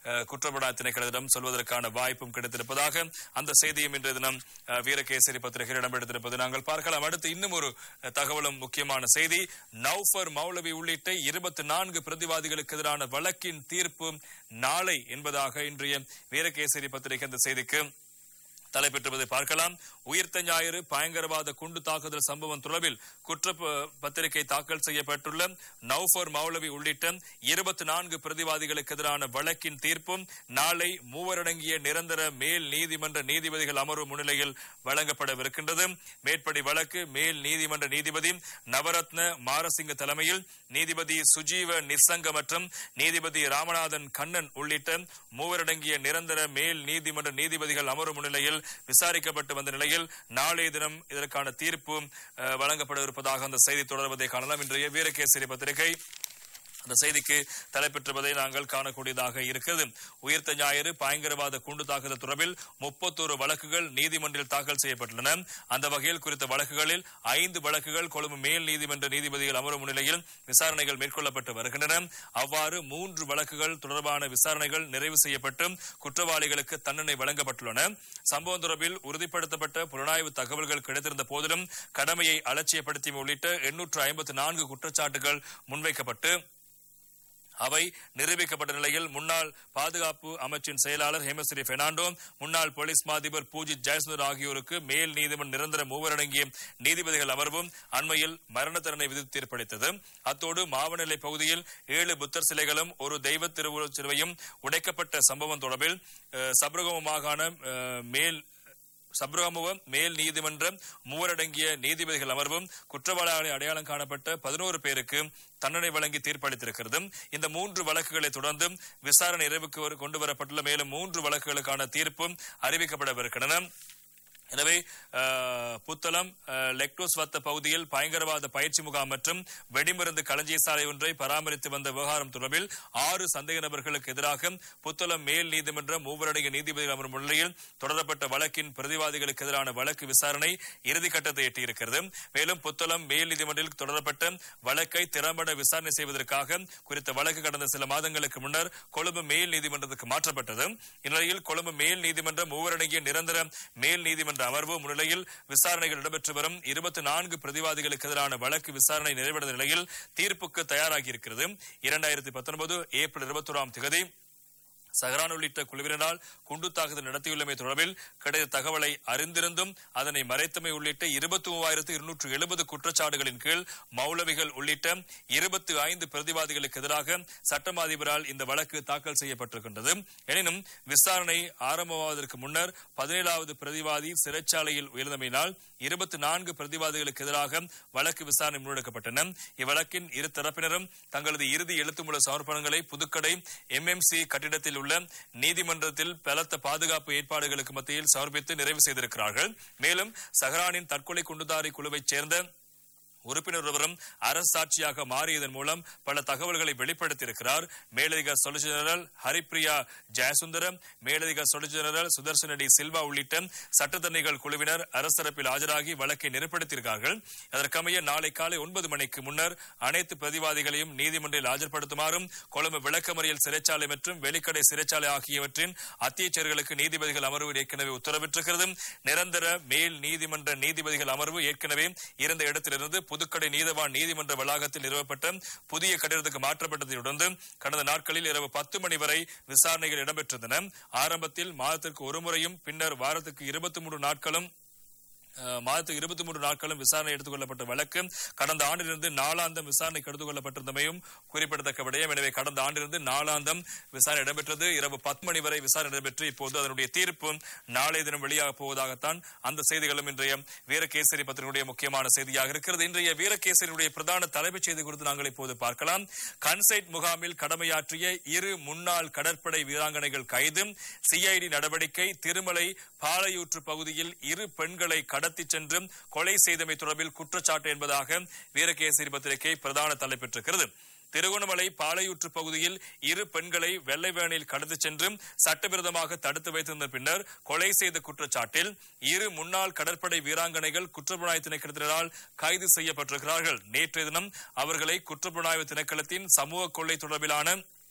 அஹ், குற்றப்புலனாய்வு திணைக்களத்திடம் சொல்வதற்கான வாய்ப்பும் கிடைத்திருப்பதாக அந்த செய்தியும் இன்றைய தினம் அஹ், வீரகேசரி பத்திரிகையில் இடம்பெடுத்திருப்பது நாங்கள் பார்க்கலாம் அடுத்து இன்னும் ஒரு அஹ், தகவலும் முக்கியமான செய்தி நௌஃபர் மௌலவி உள்ளிட்ட இருபத்தி நான்கு பிரதிவாதிகளுக்கு எதிரான வழக்கின் தீர்ப்பு நாளை என்பதாக இன்றைய வீரகேசரி பத்திரிகை அந்த செய்திக்கு தலைப்பெற்றுவதை பார்க்கலாம் உயிர்த்த ஞாயிறு பயங்கரவாத குண்டு தாக்குதல் சம்பவம் தொடர்பில் குற்ற ப- பத்திரிகை தாக்கல் செய்யப்பட்டுள்ள நௌஃபர் மௌலவி உள்ளிட்ட இருபத்தி நான்கு பிரதிவாதிகளுக்கு எதிரான வழக்கின் தீர்ப்பும் நாளை மூவரடங்கிய நிரந்தர மேல் நீதிமன்ற நீதிபதிகள் அமர்வு முன்னிலையில் வழங்கப்படவிருக்கின்றது மேற்படி வழக்கு மேல் நீதிமன்ற நீதிபதி நவரத்ன மாரசிங்க தலைமையில் நீதிபதி சுஜீவ நிசங்க மற்றும் நீதிபதி ராமநாதன் கண்ணன் உள்ளிட்ட மூவரடங்கிய நிரந்தர மேல் நீதிமன்ற நீதிபதிகள் அமர்வு முன்னிலையில் விசாரிக்கப்பட்டு வந்த நிலையில் நாளைய தினம் இதற்கான தீர்ப்பு அஹ், வழங்கப்பட இருப்பதாக அந்த செய்தி தொடர்வதை காணலாம் இன்றைய வீரகேசரி பத்திரிகை அந்த செய்திக்கு தலைப்பெற்றுவதை நாங்கள் காணக்கூடியதாக இருக்கிறது உயிர்த்த ஞாயிறு பயங்கரவாத குண்டு தாக்குதல் தொடர்பில் முப்பத்தோரு வழக்குகள் நீதிமன்றில் தாக்கல் செய்யப்பட்டுள்ளன அந்த வகையில் குறித்த வழக்குகளில் ஐந்து வழக்குகள் கொழும்பு மேல் நீதிமன்ற நீதிபதிகள் அமரும் முன்னிலையில் விசாரணைகள் மேற்கொள்ளப்பட்டு வருகின்றன அவ்வாறு மூன்று வழக்குகள் தொடர்பான விசாரணைகள் நிறைவு செய்யப்பட்டு குற்றவாளிகளுக்கு தண்டனை வழங்கப்பட்டுள்ளன சம்பவம் தொடர்பில் உறுதிப்படுத்தப்பட்ட புலனாய்வு தகவல்கள் கிடைத்திருந்த போதிலும் கடமையை அலட்சியப்படுத்தியமை உள்ளிட்ட எண்ணூற்று ஐம்பத்து நான்கு குற்றச்சாட்டுகள் முன்வைக்கப்பட்டு அவை நிரூபிக்கப்பட்ட நிலையில் முன்னாள் பாதுகாப்பு அமைச்சின் செயலாளர் ஹேமஸ்ரீ பெர்னாண்டோ முன்னாள் போலீஸ் மாதிபர் பூஜித் ஜெயசுந்தர் ஆகியோருக்கு மேல் நீதிமன்ற நிரந்தர மூவரடங்கிய நீதிபதிகள் அமர்வும் அண்மையில் மரண தண்டனை விதித்து தீர்ப்பளித்தது அத்தோடு மாவநிலை பகுதியில் ஏழு புத்தர் சிலைகளும் ஒரு தெய்வ திருவுருவச் சிலுவையும் உடைக்கப்பட்ட சம்பவம் தொடர்பில் அஹ், சபரகம மாகாண அஹ், மேல் சப்ரகமுவ மேல் நீதிமன்ற மூவரடங்கிய நீதிபதிகள் அமர்வும் குற்றவாளிகளை அடையாளம் காணப்பட்ட பதினோரு பேருக்கு தண்டனை வழங்கி தீர்ப்பளித்திருக்கிறது இந்த மூன்று வழக்குகளை தொடர்ந்து விசாரணை நிறைவுக்கு வரு- கொண்டு வரப்பட்டுள்ள மேலும் மூன்று வழக்குகளுக்கான தீர்ப்பும் அறிவிக்கப்படவிருக்கின்றன எனவே அஹ், புத்தளம் அஹ், லெக்டோஸ் வத்த பகுதியில் பயங்கரவாத பயிற்சி முகாம் மற்றும் வெடிமருந்து களஞ்சிய சாலை ஒன்றை பராமரித்து வந்த விவகாரம் தொடர்பில் ஆறு சந்தேக நபர்களுக்கு எதிராக புத்தளம் மேல் நீதிமன்ற மூவரடங்கிய நீதிபதிகள் அமரும் முன்னிலையில் தொடரப்பட்ட வழக்கின் பிரதிவாதிகளுக்கு எதிரான வழக்கு விசாரணை இறுதிக்கட்டத்தை எட்டியிருக்கிறது மேலும் புத்தளம் மேல் நீதிமன்றில் தொடரப்பட்ட வழக்கை திறம்பட விசாரணை செய்வதற்காக குறித்த வழக்கு கடந்த சில மாதங்களுக்கு முன்னர் கொழும்பு மேல் நீதிமன்றத்துக்கு மாற்றப்பட்டது இந்நிலையில் கொழும்பு மேல் நீதிமன்ற மூவரடங்கிய நிரந்தர மேல் நீதிமன்ற அமர்வு முன்னிலையில் விசாரணைகள் இடம்பெற்று வரும் இருபத்தி நான்கு பிரதிவாதிகளுக்கு எதிரான வழக்கு விசாரணை நிறைவடைந்த நிலையில் தீர்ப்புக்கு தயாராகியிருக்கிறது இரண்டாயிரத்தி பத்தொன்பது ஏப்ரல் இருபத்தோராம் திகதி சஹரான் உள்ளிட்ட குழுவினரால் குண்டு தாக்குதல் நடத்தியுள்ளமை தொடர்பில் கிடைத்த தகவலை அறிந்திருந்தும் அதனை மறைத்தமை உள்ளிட்ட இருபத்தி மூவாயிரத்து இருநூற்று எழுபது குற்றச்சாட்டுகளின் கீழ் மௌலவிகள் உள்ளிட்ட இருபத்தி ஐந்து பிரதிவாதிகளுக்கு எதிராக சட்டமா அதிபரால் இந்த வழக்கு தாக்கல் செய்யப்பட்டிருக்கின்றது எனினும் விசாரணை ஆரம்பமாவதற்கு முன்னர் பதினேழாவது பிரதிவாதி சிறைச்சாலையில் உயர்ந்தமையினால் இருபத்தி நான்கு பிரதிவாதிகளுக்கு எதிராக வழக்கு விசாரணை முன்னெடுக்கப்பட்டன இவ்வழக்கின் இரு தரப்பினரும் தங்களது இறுதி எழுத்துமுள்ள சமர்ப்பணங்களை புதுக்கடை எம்எம்சி கட்டிடத்தில் உள்ள நீதிமன்றத்தில் பலத்த பாதுகாப்பு ஏற்பாடுகளுக்கு மத்தியில் சமர்ப்பித்து நிறைவு செய்திருக்கிறார்கள் மேலும் சஹரானின் தற்கொலை குண்டுதாரி குழுவைச் சேர்ந்த உறுப்பினர் ஒருவரும் அரசாட்சியாக மாறியதன் மூலம் பல தகவல்களை வெளிப்படுத்தியிருக்கிறார் மேலதிக சொலிசிட்டர் ஜெனரல் ஹரிப்ரியா ஜெயசுந்தரம் மேலதிக சொலிசிட்டர் ஜெனரல் சுதர்சன டி சில்வா உள்ளிட்ட சட்டத்தரணிகள் குழுவினர் அரசரப்பில் ஆஜராகி வழக்கை நெருப்படுத்தியிருக்கிறார்கள் அதற்கமைய நாளை காலை ஒன்பது மணிக்கு முன்னர் அனைத்து பிரதிவாதிகளையும் நீதிமன்றில் ஆஜர்படுத்துமாறும் கொழும்பு விளக்கமறியல் சிறைச்சாலை மற்றும் வெளிக்கடை சிறைச்சாலை ஆகியவற்றின் அத்தியட்சர்களுக்கு நீதிபதிகள் அமர்வு ஏற்கனவே உத்தரவிட்டிருக்கிறது நிரந்தர மேல் நீதிமன்ற நீதிபதிகள் அமர்வு ஏற்கனவே இருந்த இடத்திலிருந்து புதுக்கடை நீதவான் நீதிமன்ற வளாகத்தில் நிறுவப்பட்ட புதிய கட்டிடத்துக்கு மாற்றப்பட்டதை தொடர்ந்து கடந்த நாட்களில் இரவு பத்து மணி வரை விசாரணைகள் இடம்பெற்றிருந்தன ஆரம்பத்தில் மாதத்திற்கு ஒரு முறையும் பின்னர் வாரத்துக்கு இருபத்தி மூன்று நாட்களும் அஹ், மாதத்துக்கு இருபத்தி மூன்று நாட்களும் விசாரணை எடுத்துக் கொள்ளப்பட்ட வழக்கு கடந்த ஆண்டிலிருந்து நாளாந்தம் விசாரணைக்கு எடுத்துக் கொள்ளப்பட்டிருந்தமையும் குறிப்பிடத்தக்க விடயம் எனவே கடந்த ஆண்டிலிருந்து நாளாந்தம் விசாரணை இடம்பெற்றது இரவு பத்து மணி வரை விசாரணை இடம்பெற்று இப்போது அதனுடைய தீர்ப்பு நாளைய தினம் வெளியாக போவதாகத்தான் அந்த செய்திகளும் இன்றைய வீரகேசரி பத்திரிகையுடைய முக்கியமான செய்தியாக இருக்கிறது இன்றைய வீரகேசரியுடைய பிரதான தலைப்புச் செய்தி குறித்து நாங்கள் இப்போது பார்க்கலாம் கன்சைட் முகாமில் கடமையாற்றிய இரு முன்னாள் கடற்படை வீராங்கனைகள் கைது சிஐடி நடவடிக்கை திருமலை பாலையூற்று பகுதியில் இரு பெண்களை கடத்திச் சென்று கொலை செய்தமை தொடர்பில் குற்றச்சாட்டு என்பதாக வீரகேசரி பத்திரிகை பிரதான தலைப்பெற்றிருக்கிறது திருகோணமலை பாலையூற்று பகுதியில் இரு பெண்களை வெள்ளை வேனில் கடத்திச் சென்று சட்டவிரோதமாக தடுத்து வைத்திருந்த பின்னர் கொலை செய்த குற்றச்சாட்டில் இரு முன்னாள் கடற்படை வீராங்கனைகள் குற்றப்புலனாய்வு திணைக்களத்தினரால் கைது செய்யப்பட்டிருக்கிறார்கள் நேற்றைய தினம் அவர்களை குற்றப்புலனாய்வு திணைக்களத்தின் சமூக கொள்ளை தொடர்பிலான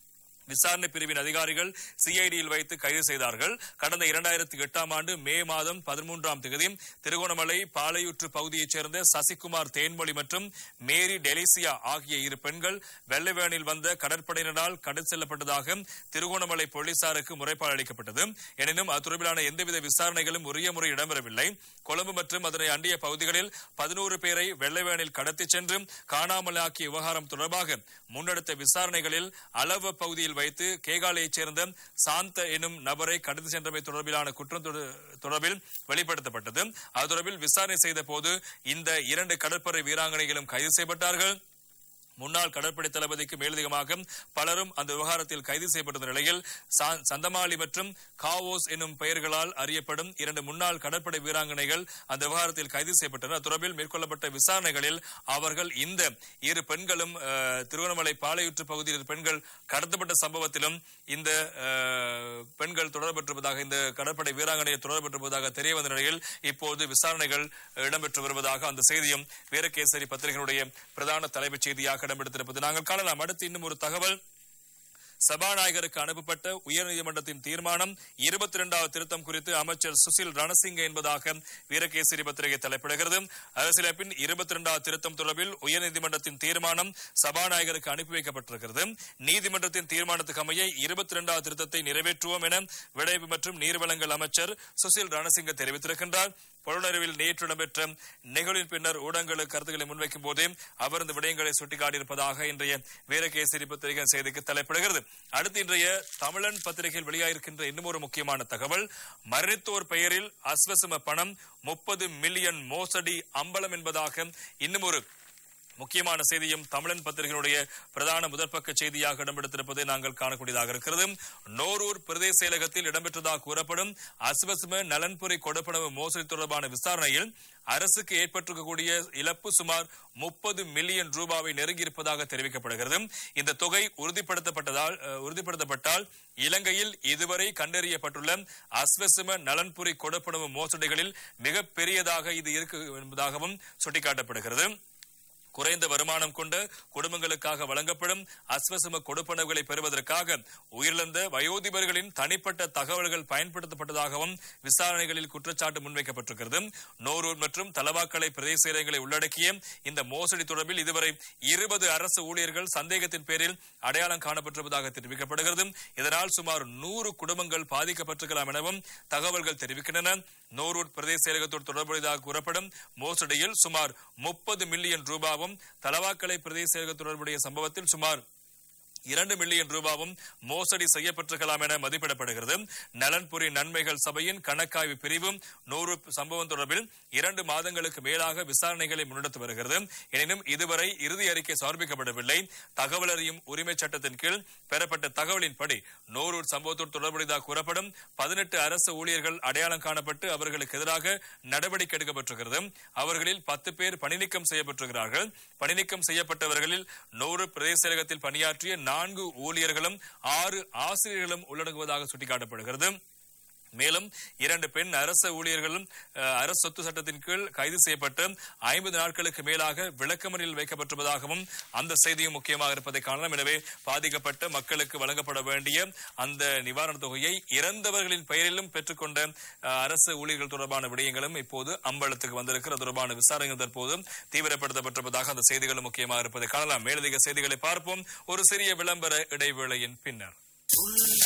விசாரணை பிரிவின் அதிகாரிகள் சிஐடியில் வைத்து கைது செய்தார்கள் கடந்த இரண்டாயிரத்தி எட்டாம் ஆண்டு மே மாதம் பதிமூன்றாம் தேதி திருகோணமலை பாலையூற்று பகுதியைச் சேர்ந்த சசிகுமார் தேன்மொழி மற்றும் மேரி டெலிசியா ஆகிய இரு பெண்கள் வெள்ளவேனில் வந்த கடற்படையினரால் கடல் செல்லப்பட்டதாக திருகோணமலை போலீசாருக்கு முறைப்பாடு அளிக்கப்பட்டது எனினும் அது தொடர்பிலான எந்தவித விசாரணைகளும் உரிய முறை இடம்பெறவில்லை கொழும்பு மற்றும் அதனை அண்டிய பகுதிகளில் பதினோரு பேரை வெள்ளவேனில் கடத்திச் சென்று காணாமலாக்கிய விவகாரம் தொடர்பாக முன்னெடுத்த விசாரணைகளில் அளவ பகுதியில் வைத்து கேகாலையைச் சேர்ந்த சாந்த எனும் நபரை கடத்தி சென்றமை தொடர்பிலான குற்றம் தொட- தொடர்பில் வெளிப்படுத்தப்பட்டது அது தொடர்பில் விசாரணை செய்த போது இந்த இரண்டு கடற்படை வீராங்கனைகளும் கைது செய்யப்பட்டார்கள் முன்னாள் கடற்படை தளபதிக்கு மேலதிகமாக பலரும் அந்த விவகாரத்தில் கைது செய்யப்பட்ட நிலையில் சா- சந்தமாலி மற்றும் காவோஸ் என்னும் பெயர்களால் அறியப்படும் இரண்டு முன்னாள் கடற்படை வீராங்கனைகள் அந்த விவகாரத்தில் கைது செய்யப்பட்டனர் அது தொடர்பில் மேற்கொள்ளப்பட்ட விசாரணைகளில் அவர்கள் இந்த இரு பெண்களும் அஹ், திருவண்ணாமலை பாலையுற்று பகுதியில் இரு பெண்கள் கடத்தப்பட்ட சம்பவத்திலும் இந்த அஹ், பெண்கள் தொடர்பெற்றிருப்பதாக இந்த கடற்படை வீராங்கனை தொடர்பெற்றிருப்பதாக தெரிய வந்த நிலையில் இப்போது விசாரணைகள் இடம்பெற்று வருவதாக அந்த செய்தியும் வீரகேசரி பத்திரிகையினுடைய பிரதான தலைமைச் செய்தியாக இடம்பெடுத்திருப்பது நாங்கள் காணலாம் அடுத்து இன்னும் ஒரு தகவல் சபாநாயகருக்கு அனுப்பப்பட்ட உயர்நீதிமன்றத்தின் தீர்மானம் இருபத்தி இரண்டாவது திருத்தம் குறித்து அமைச்சர் சுசில் ரணசிங்க என்பதாக வீரகேசரி பத்திரிகை தலைப்பிடுகிறது அரசியலமைப்பின் இருபத்தி இரண்டாவது திருத்தம் தொடர்பில் உயர்நீதிமன்றத்தின் தீர்மானம் சபாநாயகருக்கு அனுப்பி வைக்கப்பட்டிருக்கிறது நீதிமன்றத்தின் தீர்மானத்துக்கு அமைய இருபத்தி இரண்டாவது திருத்தத்தை நிறைவேற்றுவோம் என விளைவு மற்றும் நீர்வளங்கள் அமைச்சர் சுசில் ரணசிங்க தெரிவித்திருக்கின்றார் புலனறிவில் நேற்று இடம்பெற்ற நிகழ்வின் பின்னர் ஊடகங்களுக்கு கருத்துக்களை முன்வைக்கும் போதே அவர் இந்த விடயங்களை சுட்டிக்காட்டியிருப்பதாக இன்றைய வீரகேசரி பத்திரிகை செய்திக்கு தலைப்பிடுகிறது அடுத்து இன்றைய தமிழன் பத்திரிகையில் வெளியாகிருக்கின்ற இன்னும் ஒரு முக்கியமான தகவல் மரணித்தோர் பெயரில் அஸ்வசம பணம் முப்பது மில்லியன் மோசடி அம்பலம் என்பதாக இன்னும் ஒரு முக்கியமான செய்தியும் தமிழன் பத்திரிகையினுடைய பிரதான முதற்பக்க செய்தியாக இடம்பெடுத்திருப்பதை நாங்கள் காணக்கூடியதாக இருக்கிறது நோரூர் பிரதேச செயலகத்தில் இடம்பெற்றதாக கூறப்படும் அஸ்வசம நலன்புரி கொடுப்பனவு மோசடி தொடர்பான விசாரணையில் அரசுக்கு ஏற்பட்டிருக்கக்கூடிய இழப்பு சுமார் முப்பது மில்லியன் ரூபாவை நெருங்கியிருப்பதாக தெரிவிக்கப்படுகிறது இந்த தொகை உறுதிப்படுத்தப்பட்டதால் அஹ், உறுதிப்படுத்தப்பட்டால் இலங்கையில் இதுவரை கண்டறியப்பட்டுள்ள அஸ்வசம நலன்புரி கொடுப்பனவு மோசடிகளில் மிக பெரியதாக இது இருக்கு என்பதாகவும் சுட்டிக்காட்டப்படுகிறது குறைந்த வருமானம் கொண்ட குடும்பங்களுக்காக வழங்கப்படும் அஸ்வசம கொடுப்பனவுகளை பெறுவதற்காக உயிரிழந்த வயோதிபர்களின் தனிப்பட்ட தகவல்கள் பயன்படுத்தப்பட்டதாகவும் விசாரணைகளில் குற்றச்சாட்டு முன்வைக்கப்பட்டிருக்கிறது நோரூர் மற்றும் தலவாக்கலை பிரதேச செயலகங்களை உள்ளடக்கிய இந்த மோசடி தொடர்பில் இதுவரை இருபது அரசு ஊழியர்கள் சந்தேகத்தின் பேரில் அடையாளம் காணப்பட்டிருப்பதாக தெரிவிக்கப்படுகிறது இதனால் சுமார் நூறு குடும்பங்கள் பாதிக்கப்பட்டிருக்கலாம் எனவும் தகவல்கள் தெரிவிக்கின்றன நோரூர் பிரதேச செயலகத்தோடு தொடர்புடையதாக கூறப்படும் மோசடியில் சுமார் முப்பது மில்லியன் ரூபாவும் தலவாக்கலை பிரதேச செயலக தொடர்புடைய சம்பவத்தில் சுமார் இரண்டு மில்லியன் ரூபாவும் மோசடி செய்யப்பட்டிருக்கலாம் என மதிப்பிடப்படுகிறது நலன்புரி நன்மைகள் சபையின் கணக்காய்வு பிரிவும் நூறு சம்பவம் தொடர்பில் இரண்டு மாதங்களுக்கு மேலாக விசாரணைகளை முன்னெடுத்து வருகிறது எனினும் இதுவரை இறுதி அறிக்கை சமர்ப்பிக்கப்படவில்லை தகவல் அறியும் உரிமை சட்டத்தின் கீழ் பெறப்பட்ட தகவலின்படி நோரூர் சம்பவத்தோடு தொடர்புடையதாக கூறப்படும் பதினெட்டு அரசு ஊழியர்கள் அடையாளம் காணப்பட்டு அவர்களுக்கு எதிராக நடவடிக்கை எடுக்கப்பட்டிருக்கிறது அவர்களில் பத்து பேர் பணிநீக்கம் செய்யப்பட்டிருக்கிறார்கள் பணிநீக்கம் செய்யப்பட்டவர்களில் நூறு பிரதேச செயலகத்தில் பணியாற்றிய நான்கு ஊழியர்களும் ஆறு ஆசிரியர்களும் உள்ளடங்குவதாக சுட்டிக்காட்டப்படுகிறது மேலும் இரண்டு பெண் அரச ஊழியர்களும் அஹ், அரசு சொத்து சட்டத்தின் கீழ் கைது செய்யப்பட்டு ஐம்பது நாட்களுக்கு மேலாக விளக்கமறியலில் வைக்கப்பட்டிருப்பதாகவும் அந்த செய்தியும் முக்கியமாக இருப்பதை காணலாம் எனவே பாதிக்கப்பட்ட மக்களுக்கு வழங்கப்பட வேண்டிய அந்த நிவாரணத் தொகையை இறந்தவர்களின் பெயரிலும் பெற்றுக்கொண்ட அஹ், அரசு ஊழியர்கள் தொடர்பான விடயங்களும் இப்போது அம்பலத்துக்கு வந்திருக்கிற தொடர்பான விசாரணைகள் தற்போது தீவிரப்படுத்தப்பட்டிருப்பதாக அந்த செய்திகளும் முக்கியமாக இருப்பதை காணலாம் மேலதிக செய்திகளை பார்ப்போம் ஒரு சிறிய விளம்பர இடைவேளையின் பின்னர்